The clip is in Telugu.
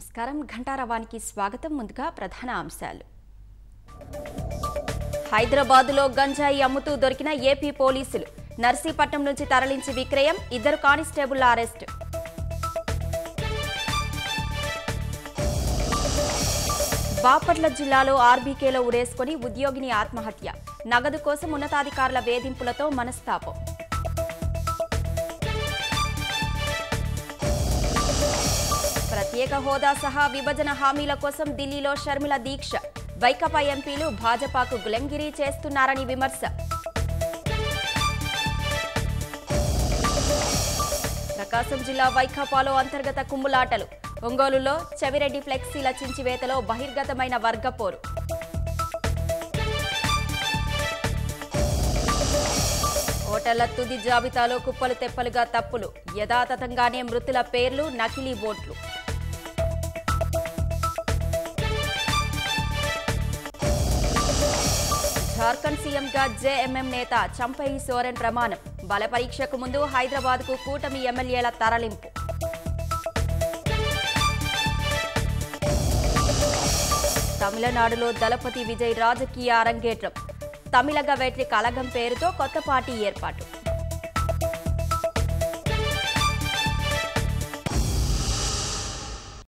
నమస్కారం ఘంటారవానికి స్వాగతం ముందుగా ప్రధాన అంశాలు హైదరాబాదులో గంజాయి అమ్ముతూ దొరికిన ఏపీ పోలీసులు నర్సీపట్నం నుంచి తరలించి విక్రయం ఇద్దరు కానిస్టేబుళ్ల అరెస్ట్ బాపట్ల జిల్లాలో ఆర్బీకేలో ఉరేసుకొని ఉద్యోగిని ఆత్మహత్య నగదు కోసం ఉన్నతాధికారుల వేధింపులతో మనస్తాపం ప్రత్యేక హోదా సహా విభజన హామీల కోసం ఢిల్లీలో షర్మిల దీక్ష వైకపా ఎంపీలు భాజపాకు గులెంగిరి చేస్తున్నారని విమర్శ ప్రకాశం జిల్లా వైకాపాలో అంతర్గత కుమ్ములాటలు ఒంగోలులో చెవిరెడ్డి ఫ్లెక్సీల చించివేతలో బహిర్గతమైన వర్గపోరు ఓటర్ల తుది జాబితాలో కుప్పలు తెప్పలుగా తప్పులు యథాతథంగానే మృతుల పేర్లు నకిలీ ఓట్లు జార్ఖండ్ సీఎంగా జేఎంఎం నేత చంపై సోరెన్ ప్రమాణం బల పరీక్షకు ముందు హైదరాబాద్కు కూటమి ఎమ్మెల్యేల తరలింపు తమిళనాడులో దళపతి విజయ్ రాజకీయ అరంగేట్రం తమిళగ వెట్రి కలగం పేరుతో కొత్త పార్టీ ఏర్పాటు